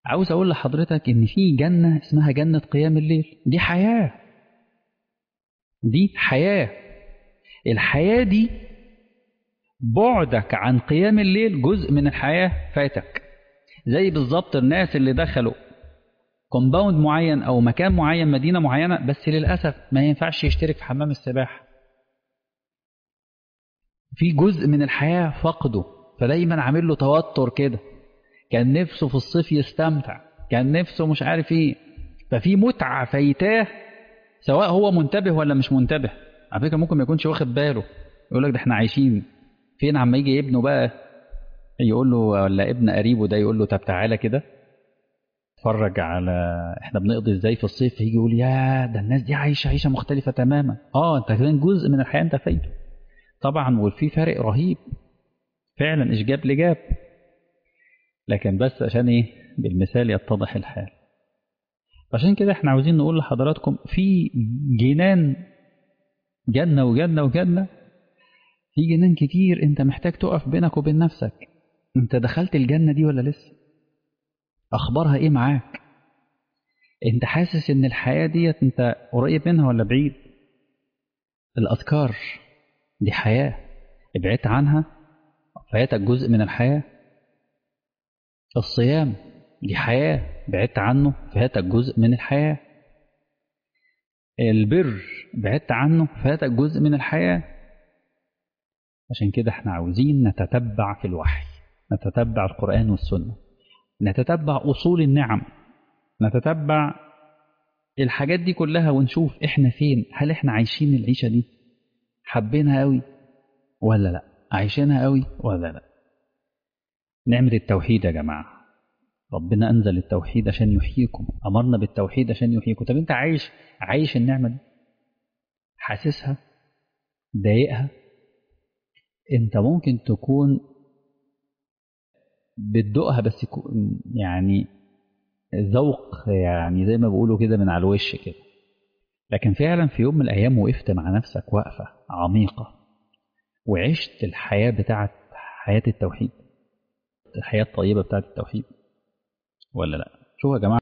عاوز اقول لحضرتك ان في جنة اسمها جنة قيام الليل دي حياة دي حياة الحياة دي بعدك عن قيام الليل جزء من الحياة فاتك زي بالظبط الناس اللي دخلوا كومباوند معين او مكان معين مدينة معينة بس للأسف ما ينفعش يشترك في حمام السباحة في جزء من الحياة فقده فدايما عامل له توتر كده كان نفسه في الصيف يستمتع كان نفسه مش عارف ايه ففي متعة فايتاه سواء هو منتبه ولا مش منتبه على فكرة ممكن ما يكونش واخد باله يقول لك ده احنا عايشين فين عما يجي ابنه بقى يقول له ولا ابن قريبه ده يقول له طب تعالى كده اتفرج على احنا بنقضي ازاي في الصيف يجي يقول يا ده الناس دي عايشه عيشه مختلفه تماما اه انت كمان جزء من الحياه انت فايته طبعا وفي فرق رهيب فعلا ايش جاب لجاب لكن بس عشان ايه بالمثال يتضح الحال عشان كده احنا عاوزين نقول لحضراتكم في جنان جنة وجنة وجنة في جنان كتير انت محتاج تقف بينك وبين نفسك انت دخلت الجنة دي ولا لسه اخبارها ايه معاك انت حاسس ان الحياة ديت انت قريب منها ولا بعيد الاذكار دي حياة ابعدت عنها فاتك جزء من الحياة الصيام دي حياة بعدت عنه فاتك جزء من الحياة البر بعدت عنه فاتك جزء من الحياة عشان كده احنا عاوزين نتتبع في الوحي نتتبع القرآن والسنة نتتبع أصول النعم نتتبع الحاجات دي كلها ونشوف احنا فين هل احنا عايشين العيشة دي حبينها قوي ولا لا عايشينها قوي ولا لا نعمل التوحيد يا جماعة ربنا أنزل التوحيد عشان يحييكم أمرنا بالتوحيد عشان يحييكم طب أنت عايش عايش النعمة دي حاسسها ضايقها أنت ممكن تكون بتدوقها بس يكون يعني ذوق يعني زي ما بيقولوا كده من على الوش كده لكن فعلا في يوم من الأيام وقفت مع نفسك وقفة عميقة وعشت الحياة بتاعت حياة التوحيد الحياة الطيبة بتاعت التوحيد ولا لا شوفوا يا جماعة